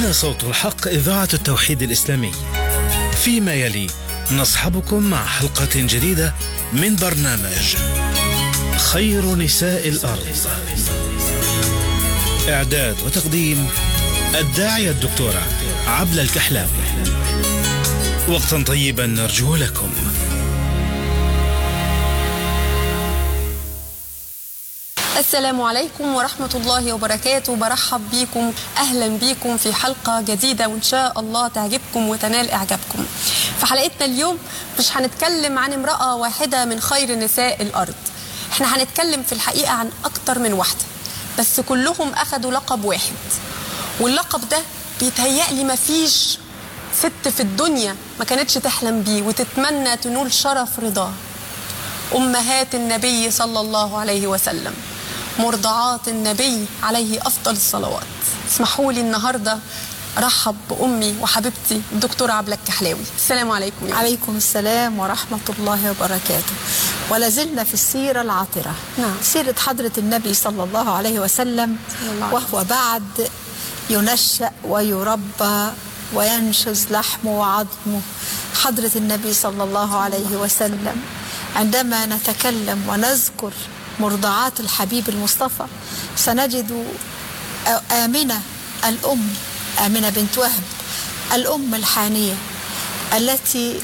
هنا صوت الحق إذاعة التوحيد الإسلامي فيما يلي نصحبكم مع حلقة جديدة من برنامج خير نساء الأرض إعداد وتقديم الداعية الدكتورة عبلة الكحلاوي وقتا طيبا نرجو لكم السلام عليكم ورحمة الله وبركاته برحب بيكم أهلا بيكم في حلقة جديدة وإن شاء الله تعجبكم وتنال إعجابكم في حلقتنا اليوم مش هنتكلم عن امرأة واحدة من خير نساء الأرض احنا هنتكلم في الحقيقة عن أكتر من واحدة بس كلهم أخدوا لقب واحد واللقب ده بيتهيألي مفيش ست في الدنيا ما كانتش تحلم بيه وتتمنى تنول شرف رضاه أمهات النبي صلى الله عليه وسلم مرضعات النبي عليه أفضل الصلوات اسمحوا لي النهاردة رحب بأمي وحبيبتي الدكتورة عبلة الكحلاوي السلام عليكم يا عليكم السلام ورحمة الله وبركاته ولا زلنا في السيرة العاطرة نعم. سيرة حضرة النبي صلى الله عليه وسلم صلى الله عليه وهو بعد ينشأ ويربى وينشز لحمه وعظمه حضرة النبي صلى الله عليه وسلم عندما نتكلم ونذكر مرضعات الحبيب المصطفى سنجد آمنة الأم آمنة بنت وهب الأم الحانية التي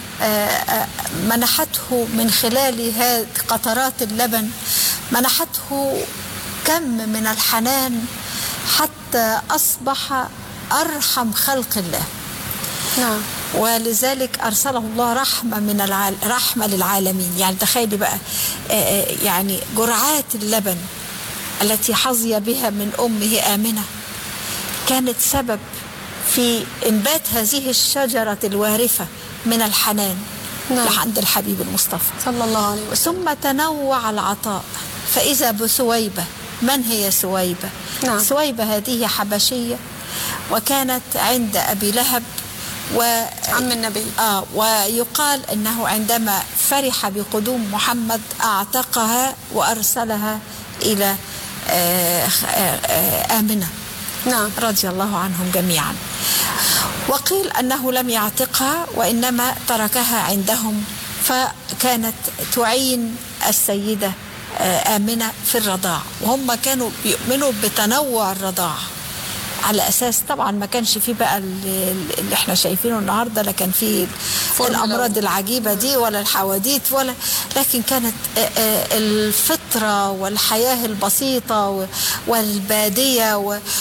منحته من خلال هذه قطرات اللبن منحته كم من الحنان حتى أصبح أرحم خلق الله نعم ولذلك أرسله الله رحمة من العال... رحمة للعالمين يعني تخيلي بقى يعني جرعات اللبن التي حظي بها من أمه آمنة كانت سبب في إنبات هذه الشجرة الوارفة من الحنان نعم. عند الحبيب المصطفى صلى الله عليه وسلم ثم تنوع العطاء فإذا بسويبة من هي سويبة؟ نعم. سويبة هذه حبشية وكانت عند أبي لهب و عم النبي آه ويقال أنه عندما فرح بقدوم محمد أعتقها وأرسلها إلى آه آه آمنة نعم رضي الله عنهم جميعا وقيل أنه لم يعتقها وإنما تركها عندهم فكانت تعين السيدة آمنة في الرضاع وهم كانوا بيؤمنوا بتنوع الرضاع على اساس طبعا ما كانش فيه بقى اللي احنا شايفينه النهارده لا كان فيه الامراض العجيبه دي ولا الحواديت ولا لكن كانت الفطره والحياه البسيطه والباديه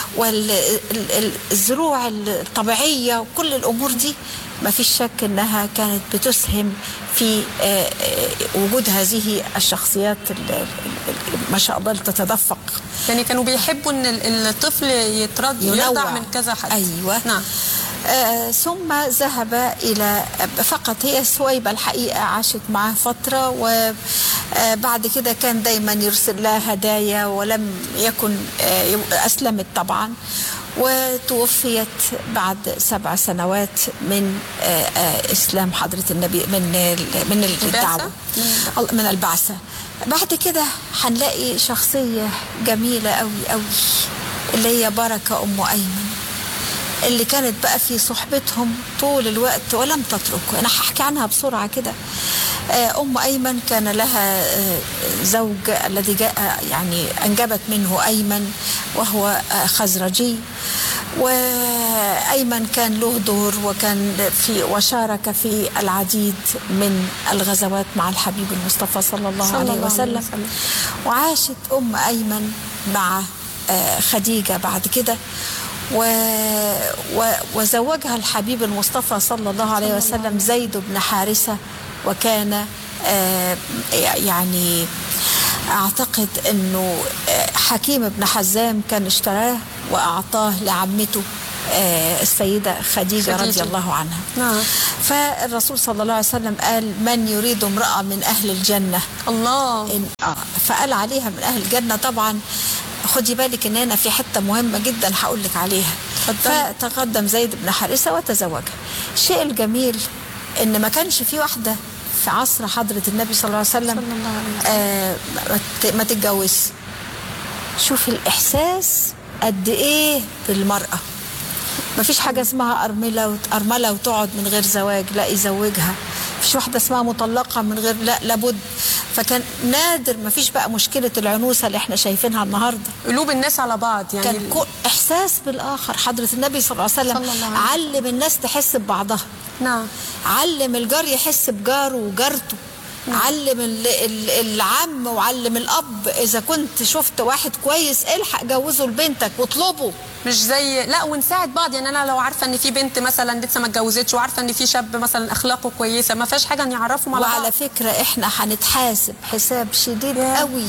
والزروع الطبيعيه وكل الامور دي ما فيش شك انها كانت بتسهم في وجود هذه الشخصيات ما شاء الله تتدفق يعني كانوا بيحبوا ان الطفل يترد يرضع من كذا حد ايوه نعم آه ثم ذهب الى فقط هي سويبه الحقيقه عاشت معاه فتره وبعد كده كان دايما يرسل لها هدايا ولم يكن آه اسلمت طبعا وتوفيت بعد سبع سنوات من اسلام حضره النبي من من الدعوه من البعثه بعد كده هنلاقي شخصيه جميله قوي قوي اللي هي بركه ام ايمن اللي كانت بقى في صحبتهم طول الوقت ولم تتركه انا هحكي عنها بسرعه كده ام ايمن كان لها زوج الذي جاء يعني انجبت منه ايمن وهو خزرجي وايمن كان له دور وكان في وشارك في العديد من الغزوات مع الحبيب المصطفى صلى الله صلى عليه الله عليه وسلم وسلم. وعاشت ام ايمن مع خديجه بعد كده و... و... وزوجها الحبيب المصطفى صلى الله عليه وسلم زيد بن حارثة وكان آه يعني أعتقد أنه حكيم بن حزام كان اشتراه وأعطاه لعمته آه السيدة خديجة, خديجة. رضي الله عنها نعم فالرسول صلى الله عليه وسلم قال من يريد امرأة من أهل الجنة الله إن آه فقال عليها من أهل الجنة طبعا خدي بالك ان هنا في حته مهمه جدا هقول لك عليها اتفضلي. فتقدم زيد بن حارثه وتزوجها الشيء الجميل ان ما كانش في واحده في عصر حضره النبي صلى الله عليه وسلم صلى الله عليه وسلم. آه ما ت- ما تتجوزش شوفي الاحساس قد ايه بالمراه مفيش حاجة اسمها أرملة وت- أرملة وتقعد من غير زواج لا يزوجها مفيش واحدة اسمها مطلقة من غير لا لابد فكان نادر مفيش بقى مشكلة العنوسة اللي احنا شايفينها النهاردة قلوب الناس على بعض يعني كان كو إحساس بالآخر حضرة النبي صلى الله عليه وسلم صلى الله عليه علم الناس تحس ببعضها نعم علم الجار يحس بجاره وجارته علم ال- ال- العم وعلم الاب اذا كنت شفت واحد كويس الحق جوزه لبنتك واطلبه مش زي لا ونساعد بعض يعني انا لو عارفه ان في بنت مثلا لسه ما اتجوزتش وعارفه ان في شاب مثلا اخلاقه كويسه ما فيهاش حاجه نعرفهم على وعلى بعض فكره احنا هنتحاسب حساب شديد قوي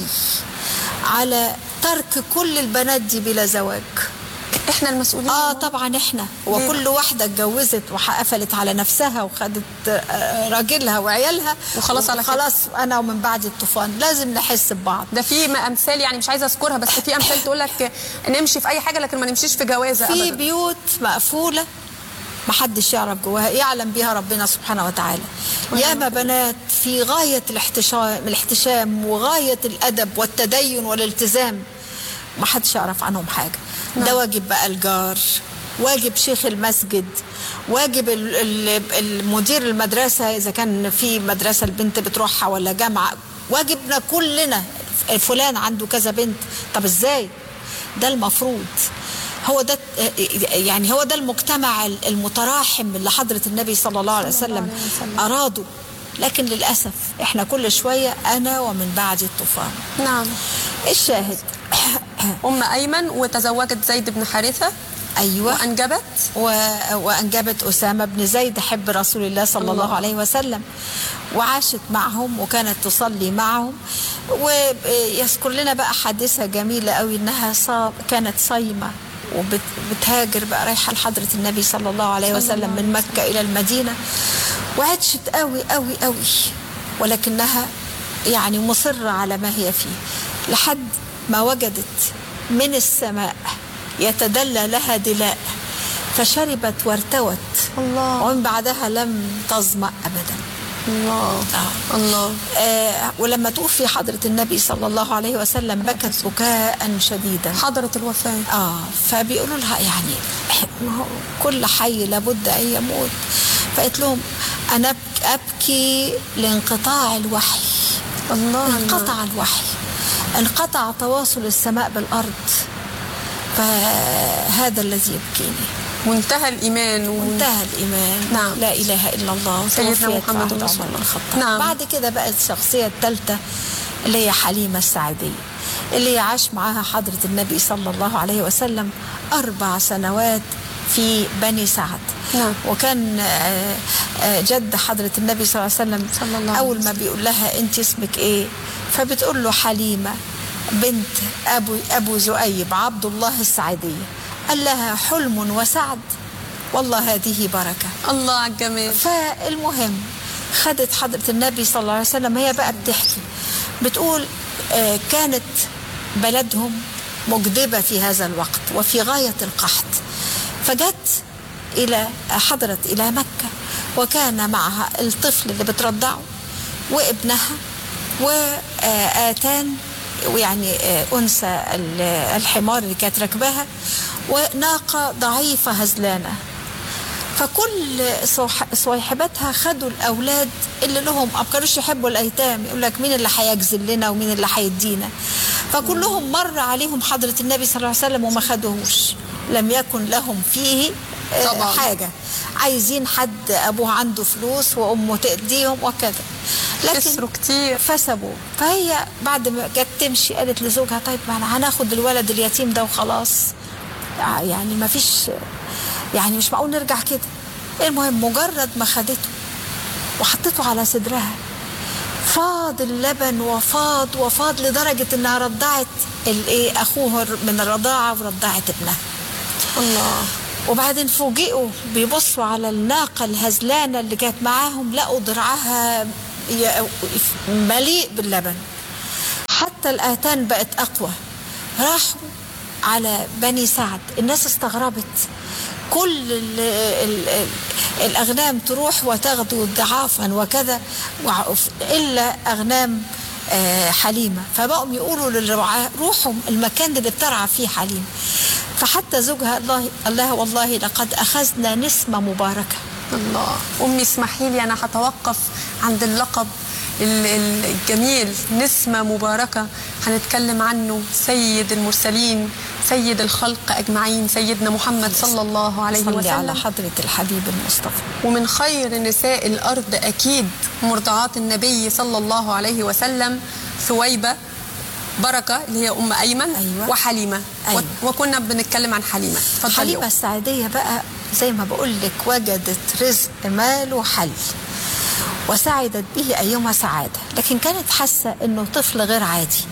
على ترك كل البنات دي بلا زواج احنا المسؤولين اه طبعا احنا وكل واحده اتجوزت وقفلت على نفسها وخدت آه، راجلها وعيالها وخلاص على كده. خلاص انا ومن بعد الطوفان لازم نحس ببعض ده في م- امثال يعني مش عايزه اذكرها بس في امثال تقول لك نمشي في اي حاجه لكن ما نمشيش في جوازه في ابدا بيوت مقفولة محدش يعرف جواها يعلم بيها ربنا سبحانه وتعالى ياما بنات في غاية الاحتشام, الاحتشام وغاية الأدب والتدين والالتزام محدش يعرف عنهم حاجة ده واجب بقى الجار واجب شيخ المسجد واجب ال- ال- المدير المدرسة إذا كان في مدرسة البنت بتروحها ولا جامعة واجبنا كلنا فلان عنده كذا بنت طب ازاي ده المفروض هو ده يعني هو ده المجتمع المتراحم اللي حضرة النبي صلى الله عليه وسلم أرادوا لكن للأسف احنا كل شوية أنا ومن بعد الطوفان نعم الشاهد ام ايمن وتزوجت زيد بن حارثه أيوة وانجبت و... وأنجبت أسامة بن زيد حب رسول الله صلى الله, الله. الله عليه وسلم وعاشت معهم وكانت تصلي معهم ويذكر لنا بقى حادثة جميلة قوي إنها صا... كانت صايمة وبتهاجر بقى رايحة لحضرة النبي صلى الله عليه وسلم من مكة إلى المدينة وعطشت قوي قوي قوي ولكنها يعني مصرة على ما هي فيه لحد ما وجدت من السماء يتدلى لها دلاء فشربت وارتوت الله. ومن بعدها لم تظمأ أبدا الله آه. الله آه ولما توفي حضرة النبي صلى الله عليه وسلم بكت بكاء شديدا حضرت الوفاه اه فبيقولوا لها يعني ما هو كل حي لابد ان يموت فقالت لهم انا أبك- ابكي لانقطاع الوحي الله انقطع الوحي انقطع تواصل السماء بالارض فهذا الذي يبكيني منتهى الايمان ومن... انتهى الايمان نعم. لا اله الا الله سيدنا توفيت محمد بعد رسول عمر الله. الخطاب نعم. بعد كده بقت الشخصيه الثالثه اللي هي حليمه السعديه اللي عاش معاها حضره النبي صلى الله عليه وسلم اربع سنوات في بني سعد نعم. وكان آه، آه، جد حضره النبي صلى الله عليه وسلم صلى الله عليه اول ما بيقول لها انت اسمك ايه فبتقول له حليمه بنت ابو ابو زؤيب عبد الله السعديه قال لها حلم وسعد والله هذه بركه الله على الجمال فالمهم خدت حضرة النبي صلى الله عليه وسلم هي بقى بتحكي بتقول آه، كانت بلدهم مجدبة في هذا الوقت وفي غاية القحط فجت إلى حضرت إلى مكة وكان معها الطفل اللي بترضعه وابنها وآتان ويعني آه، أنثى ال- الحمار اللي كانت راكباها وناقة ضعيفة هزلانة فكل صوح- صويحباتها خدوا الاولاد اللي لهم ما كانوش يحبوا الايتام يقول لك مين اللي هيجزل لنا ومين اللي هيدينا فكلهم مر عليهم حضره النبي صلى الله عليه وسلم وما خدوهوش لم يكن لهم فيه آه، طبعاً. حاجه عايزين حد ابوه عنده فلوس وامه تأديهم وكذا خسروا كتير فسبوا فهي بعد ما جت تمشي قالت لزوجها طيب ما انا هناخد الولد اليتيم ده وخلاص آه، يعني ما فيش يعني مش معقول نرجع كده المهم مجرد ما خدته وحطيته على صدرها فاض اللبن وفاض وفاض لدرجة انها رضعت الايه اخوها من الرضاعة ورضعت ابنها الله وبعدين فوجئوا بيبصوا على الناقة الهزلانة اللي كانت معاهم لقوا ضرعها ي- مليء باللبن حتى الآتان بقت أقوى راحوا على بني سعد الناس استغربت كل ال ال ال الأغنام تروح وتغدو ضعافا وكذا وع- إلا أغنام آه، حليمة فبقوا يقولوا للرعاة روحوا المكان اللي بترعى فيه حليمة فحتى زوجها الله الله والله لقد أخذنا نسمة مباركة الله امي اسمحي لي انا هتوقف عند اللقب ال- ال- الجميل نسمة مباركة هنتكلم عنه سيد المرسلين سيد الخلق أجمعين سيدنا محمد صلى الله عليه صلي على وسلم حضرة الحبيب المصطفى ومن خير نساء الأرض أكيد مرضعات النبي صلى الله عليه وسلم ثويبة بركة اللي هي أم أيمن أيوة. وحليمة أيوة. و- وكنا بنتكلم عن حليمة اتفضلي حليمة أم. السعيدية بقى زي ما بقول لك وجدت رزق مال وحل وسعدت به أيما سعادة لكن كانت حاسة أنه طفل غير عادي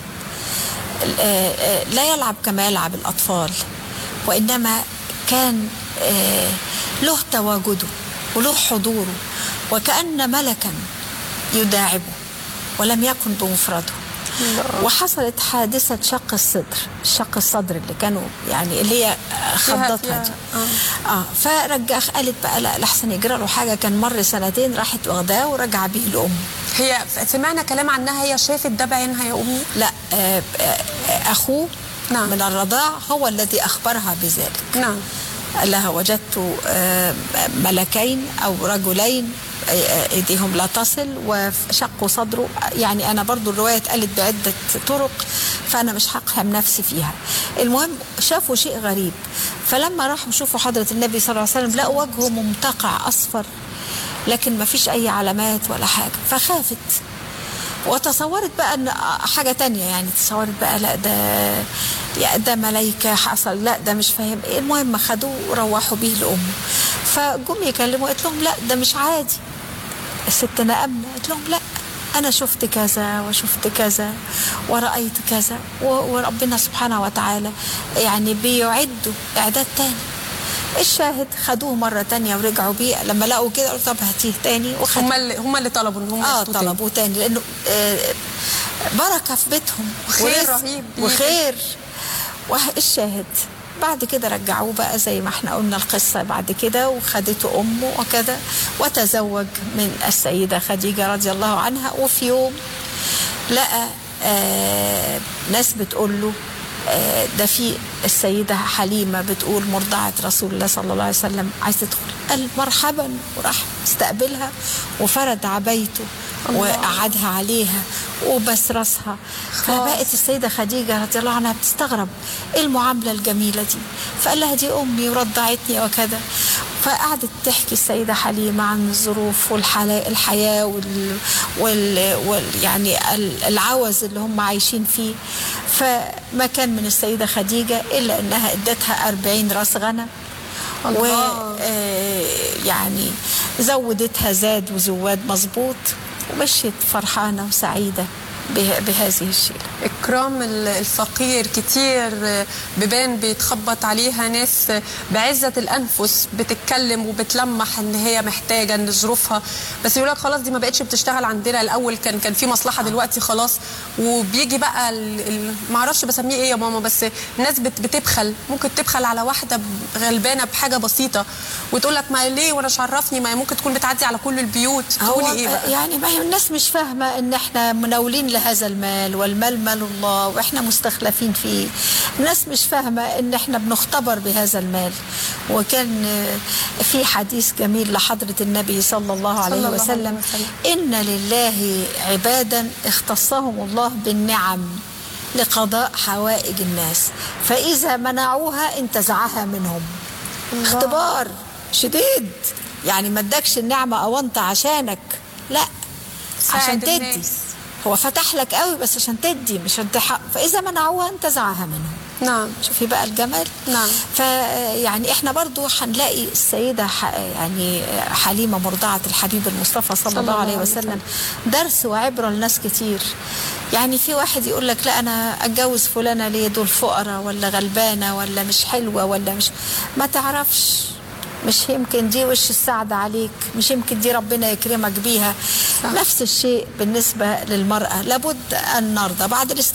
آه، آه، لا يلعب كما يلعب الأطفال وإنما كان آه، له تواجده وله حضوره وكأن ملكا يداعبه ولم يكن بمفرده وحصلت حادثة شق الصدر شق الصدر اللي كانوا يعني اللي هي خضتها فيها- دي آه. اه فرجع قالت بقى لا لحسن يجرى له حاجه كان مر سنتين راحت واخداه ورجع بيه لامه هي سمعنا كلام عنها هي شافت ده بعينها يا أمي لا آه آه آه، اخوه نعم. من الرضاع هو الذي اخبرها بذلك نعم قال لها وجدت آه، ملكين او رجلين آه، آه، ايديهم لا تصل وشقوا صدره يعني انا برضو الروايه اتقالت بعده طرق فانا مش هقحم نفسي فيها المهم شافوا شيء غريب فلما راحوا يشوفوا حضره النبي صلى الله عليه وسلم لقوا وجهه ممتقع اصفر لكن ما فيش اي علامات ولا حاجه فخافت وتصورت بقى ان حاجه تانية يعني تصورت بقى لا ده يا ده ملايكه حصل لا ده مش فاهم ايه المهم خدوه وروحوا بيه لامه فجم يكلموا قلت لهم لا ده مش عادي ستنا امنه قلت لهم لا انا شفت كذا وشفت كذا ورايت كذا و- وربنا سبحانه وتعالى يعني بيعدوا اعداد تاني الشاهد خدوه مرة تانية ورجعوا بيه لما لقوا كده قالوا طب هاتيه تاني وخدوه هم اللي هم اللي طلبوا ان هم اه ياخدوه تاني. طلبوا تاني لانه آه بركه في بيتهم وخير ورزق رهيب ليهم. وخير والشاهد بعد كده رجعوه بقى زي ما احنا قلنا القصة بعد كده وخدته أمه وكذا وتزوج من السيدة خديجة رضي الله عنها وفي يوم لقى آه ناس بتقول له آه ده في السيدة حليمة بتقول مرضعة رسول الله صلى الله عليه وسلم عايز تدخل قال مرحبا وراح استقبلها وفرد عبيته وقعدها عليها وبس راسها فبقت السيدة خديجة رضي الله عنها بتستغرب ايه المعاملة الجميلة دي فقال لها دي أمي ورضعتني وكذا فقعدت تحكي السيدة حليمة عن الظروف والحياة وال, وال, وال يعني ال- العوز اللي هم عايشين فيه فما كان من السيدة خديجة إلا أنها ادتها أربعين راس غنم الله. ويعني زودتها زاد وزواد مظبوط ومشيت فرحانة وسعيدة به- بهذه الشيلة إكرام ال- الفقير كتير بيبان بيتخبط عليها ناس بعزة الأنفس بتتكلم وبتلمح إن هي محتاجة إن ظروفها بس يقول لك خلاص دي ما بقتش بتشتغل عندنا الأول كان كان في مصلحة دلوقتي خلاص وبيجي بقى ال- ال- معرفش بسميه إيه يا ماما بس ناس بت- بتبخل ممكن تبخل على واحدة غلبانة بحاجة بسيطة وتقول لك ما ليه وأنا مش عرفني ما هي ممكن تكون بتعدي على كل البيوت تقولي إيه بقى؟ يعني ما هي الناس مش فاهمة ان احنا مناولين لهذا المال والمال مال الله واحنا مستخلفين فيه الناس مش فاهمة ان احنا بنختبر بهذا المال وكان آه، في حديث جميل لحضرة النبي صلى الله عليه صلى الله عليه وسلم وسلم. إن لله عبادا اختصهم الله بالنعم لقضاء حوائج الناس فإذا منعوها انتزعها منهم الله. اختبار شديد يعني ما ادكش النعمة أو أنت عشانك لا ساعد عشان تدي الناس. هو فتح لك قوي بس عشان تدي مش عشان تحق فإذا منعوها انتزعها منهم نعم شوفي بقى الجمال نعم. فيعني احنا برضو هنلاقي السيدة ح... يعني حليمة مرضعة الحبيب المصطفى صلى, صلى الله عليه وسلم درس وعبرة لناس كتير يعني في واحد يقول لك لا انا اتجوز فلانة ليه دول فقراء ولا غلبانة ولا مش حلوة ولا مش ما تعرفش مش يمكن دي وش السعد عليك مش يمكن دي ربنا يكرمك بيها صح. نفس الشيء بالنسبة للمرأة لابد أن نرضى بعد الاست